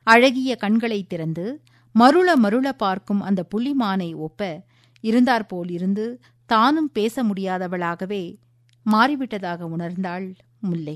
அழகிய கண்களை திறந்து மருள மருள பார்க்கும் அந்த புள்ளிமானை ஒப்ப இருந்தாற்போல் இருந்து தானும் பேச முடியாதவளாகவே மாறிவிட்டதாக உணர்ந்தாள் முல்லை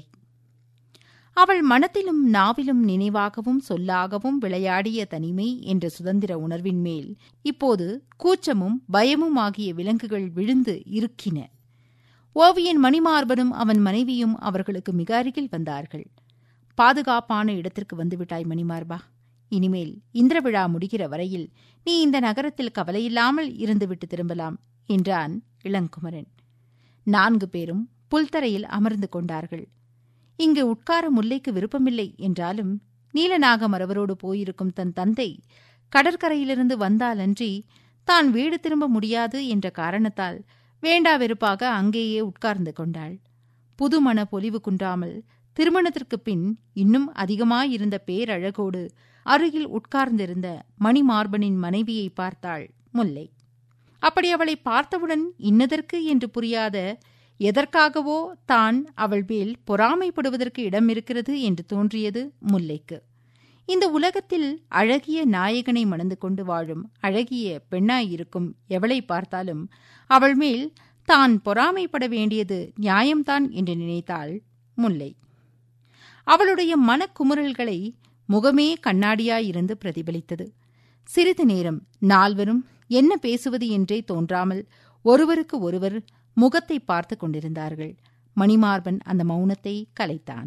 அவள் மனத்திலும் நாவிலும் நினைவாகவும் சொல்லாகவும் விளையாடிய தனிமை என்ற சுதந்திர உணர்வின் மேல் இப்போது கூச்சமும் பயமும் ஆகிய விலங்குகள் விழுந்து இருக்கின ஓவியன் மணிமார்பனும் அவன் மனைவியும் அவர்களுக்கு மிக அருகில் வந்தார்கள் பாதுகாப்பான இடத்திற்கு வந்துவிட்டாய் மணிமார்பா இனிமேல் இந்திர விழா முடிகிற வரையில் நீ இந்த நகரத்தில் கவலையில்லாமல் இருந்துவிட்டு திரும்பலாம் என்றான் இளங்குமரன் நான்கு பேரும் புல்தரையில் அமர்ந்து கொண்டார்கள் இங்கு உட்கார முல்லைக்கு விருப்பமில்லை என்றாலும் நீலநாகம் அவரோடு போயிருக்கும் தன் தந்தை கடற்கரையிலிருந்து வந்தாலன்றி தான் வீடு திரும்ப முடியாது என்ற காரணத்தால் வேண்டா வெறுப்பாக அங்கேயே உட்கார்ந்து கொண்டாள் புதுமண பொலிவு குன்றாமல் திருமணத்திற்குப் பின் இன்னும் அதிகமாயிருந்த பேரழகோடு அருகில் உட்கார்ந்திருந்த மணிமார்பனின் மனைவியை பார்த்தாள் முல்லை அப்படி அவளை பார்த்தவுடன் இன்னதற்கு என்று புரியாத எதற்காகவோ தான் அவள் மேல் பொறாமைப்படுவதற்கு இடம் இருக்கிறது என்று தோன்றியது முல்லைக்கு இந்த உலகத்தில் அழகிய நாயகனை மணந்து கொண்டு வாழும் அழகிய பெண்ணாயிருக்கும் எவளை பார்த்தாலும் அவள் மேல் தான் பொறாமைப்பட வேண்டியது நியாயம்தான் என்று நினைத்தாள் முல்லை அவளுடைய மனக்குமுறல்களை முகமே கண்ணாடியாயிருந்து பிரதிபலித்தது சிறிது நேரம் நால்வரும் என்ன பேசுவது என்றே தோன்றாமல் ஒருவருக்கு ஒருவர் முகத்தை பார்த்து கொண்டிருந்தார்கள் மணிமார்பன் அந்த மௌனத்தை கலைத்தான்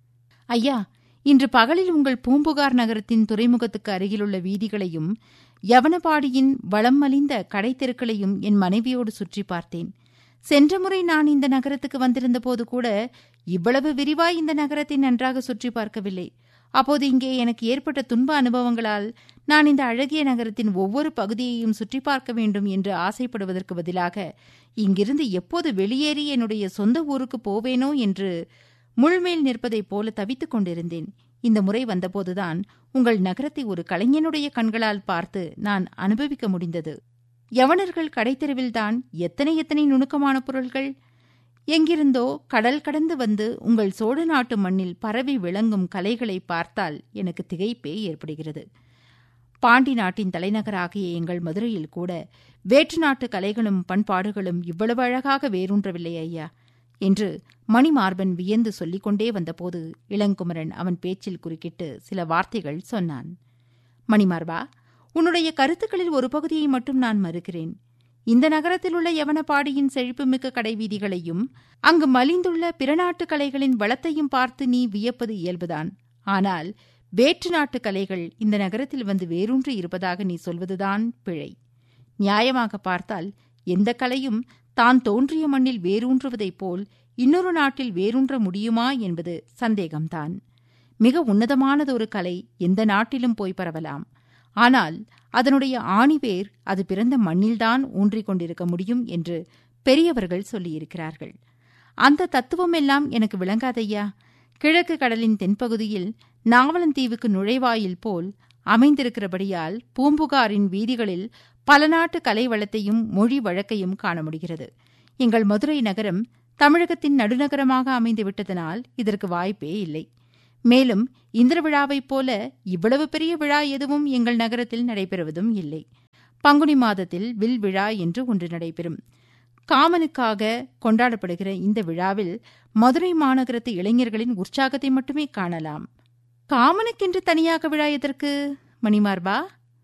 ஐயா இன்று பகலில் உங்கள் பூம்புகார் நகரத்தின் துறைமுகத்துக்கு அருகிலுள்ள வீதிகளையும் யவனபாடியின் வளம் மலிந்த கடைத்தெருக்களையும் என் மனைவியோடு சுற்றி பார்த்தேன் சென்ற முறை நான் இந்த நகரத்துக்கு வந்திருந்த போது கூட இவ்வளவு விரிவாய் இந்த நகரத்தை நன்றாக சுற்றி பார்க்கவில்லை அப்போது இங்கே எனக்கு ஏற்பட்ட துன்ப அனுபவங்களால் நான் இந்த அழகிய நகரத்தின் ஒவ்வொரு பகுதியையும் சுற்றி பார்க்க வேண்டும் என்று ஆசைப்படுவதற்கு பதிலாக இங்கிருந்து எப்போது வெளியேறி என்னுடைய சொந்த ஊருக்கு போவேனோ என்று முள்மேல் நிற்பதைப் போல தவித்துக் கொண்டிருந்தேன் இந்த முறை வந்தபோதுதான் உங்கள் நகரத்தை ஒரு கலைஞனுடைய கண்களால் பார்த்து நான் அனுபவிக்க முடிந்தது யவனர்கள் கடைத்தெருவில்தான் எத்தனை எத்தனை நுணுக்கமான பொருள்கள் எங்கிருந்தோ கடல் கடந்து வந்து உங்கள் சோழ நாட்டு மண்ணில் பரவி விளங்கும் கலைகளை பார்த்தால் எனக்கு திகைப்பே ஏற்படுகிறது பாண்டி நாட்டின் தலைநகராகிய எங்கள் மதுரையில் கூட வேற்று நாட்டு கலைகளும் பண்பாடுகளும் இவ்வளவு அழகாக வேரூன்றவில்லை ஐயா என்று மணிமார்பன் வியந்து சொல்லிக் கொண்டே வந்தபோது இளங்குமரன் அவன் பேச்சில் குறுக்கிட்டு சில வார்த்தைகள் சொன்னான் மணிமார்பா உன்னுடைய கருத்துக்களில் ஒரு பகுதியை மட்டும் நான் மறுக்கிறேன் இந்த நகரத்தில் உள்ள யவனபாடியின் செழிப்புமிக்க கடைவீதிகளையும் அங்கு மலிந்துள்ள பிற நாட்டு கலைகளின் வளத்தையும் பார்த்து நீ வியப்பது இயல்புதான் ஆனால் வேற்று நாட்டு கலைகள் இந்த நகரத்தில் வந்து வேரூன்றி இருப்பதாக நீ சொல்வதுதான் பிழை நியாயமாக பார்த்தால் எந்த கலையும் தான் தோன்றிய மண்ணில் வேரூன்றுவதைப் போல் இன்னொரு நாட்டில் வேரூன்ற முடியுமா என்பது சந்தேகம்தான் மிக உன்னதமானதொரு கலை எந்த நாட்டிலும் போய் பரவலாம் ஆனால் அதனுடைய ஆணிவேர் அது பிறந்த மண்ணில்தான் ஊன்றிக் கொண்டிருக்க முடியும் என்று பெரியவர்கள் சொல்லியிருக்கிறார்கள் அந்த தத்துவமெல்லாம் எனக்கு விளங்காதையா கிழக்கு கடலின் தென்பகுதியில் நாவலந்தீவுக்கு நுழைவாயில் போல் அமைந்திருக்கிறபடியால் பூம்புகாரின் வீதிகளில் பல நாட்டு கலை வளத்தையும் மொழி வழக்கையும் காண முடிகிறது எங்கள் மதுரை நகரம் தமிழகத்தின் நடுநகரமாக அமைந்துவிட்டதனால் இதற்கு வாய்ப்பே இல்லை மேலும் இந்திர விழாவைப் போல இவ்வளவு பெரிய விழா எதுவும் எங்கள் நகரத்தில் நடைபெறுவதும் இல்லை பங்குனி மாதத்தில் வில் விழா என்று ஒன்று நடைபெறும் காமனுக்காக கொண்டாடப்படுகிற இந்த விழாவில் மதுரை மாநகரத்து இளைஞர்களின் உற்சாகத்தை மட்டுமே காணலாம் காமனுக்கென்று தனியாக விழா எதற்கு மணிமார்பா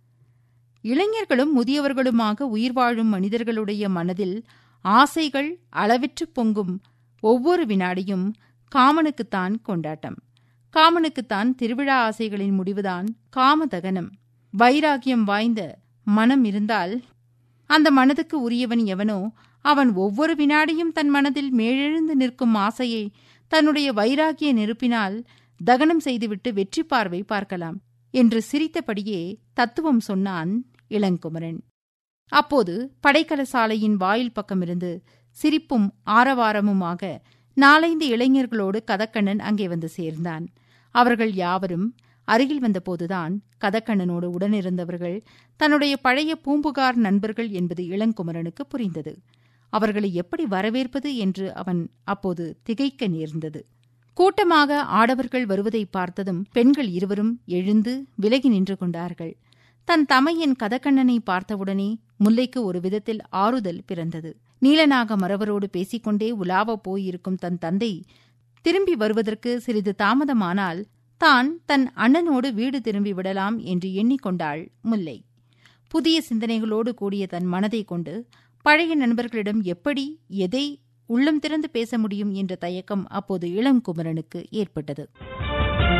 இளைஞர்களும் முதியவர்களுமாக உயிர் வாழும் மனிதர்களுடைய மனதில் ஆசைகள் அளவிற்று பொங்கும் ஒவ்வொரு வினாடியும் காமனுக்குத்தான் கொண்டாட்டம் காமனுக்குத்தான் திருவிழா ஆசைகளின் முடிவுதான் காமதகனம் வைராகியம் வாய்ந்த மனம் இருந்தால் அந்த மனதுக்கு உரியவன் எவனோ அவன் ஒவ்வொரு வினாடியும் தன் மனதில் மேலெழுந்து நிற்கும் ஆசையை தன்னுடைய வைராகிய நெருப்பினால் தகனம் செய்துவிட்டு வெற்றி பார்வை பார்க்கலாம் என்று சிரித்தபடியே தத்துவம் சொன்னான் இளங்குமரன் அப்போது படைக்கல சாலையின் வாயில் பக்கமிருந்து சிரிப்பும் ஆரவாரமுமாக நாலைந்து இளைஞர்களோடு கதக்கண்ணன் அங்கே வந்து சேர்ந்தான் அவர்கள் யாவரும் அருகில் வந்தபோதுதான் கதக்கண்ணனோடு உடனிருந்தவர்கள் தன்னுடைய பழைய பூம்புகார் நண்பர்கள் என்பது இளங்குமரனுக்கு புரிந்தது அவர்களை எப்படி வரவேற்பது என்று அவன் அப்போது திகைக்க நேர்ந்தது கூட்டமாக ஆடவர்கள் வருவதை பார்த்ததும் பெண்கள் இருவரும் எழுந்து விலகி நின்று கொண்டார்கள் தன் தமையன் கதக்கண்ணனை பார்த்தவுடனே முல்லைக்கு ஒரு விதத்தில் ஆறுதல் பிறந்தது நீலநாக மரவரோடு பேசிக்கொண்டே உலாவப் போயிருக்கும் தன் தந்தை திரும்பி வருவதற்கு சிறிது தாமதமானால் தான் தன் அண்ணனோடு வீடு திரும்பி விடலாம் என்று எண்ணிக்கொண்டாள் முல்லை புதிய சிந்தனைகளோடு கூடிய தன் மனதை கொண்டு பழைய நண்பர்களிடம் எப்படி எதை உள்ளம் திறந்து பேச முடியும் என்ற தயக்கம் அப்போது இளங்குமரனுக்கு ஏற்பட்டது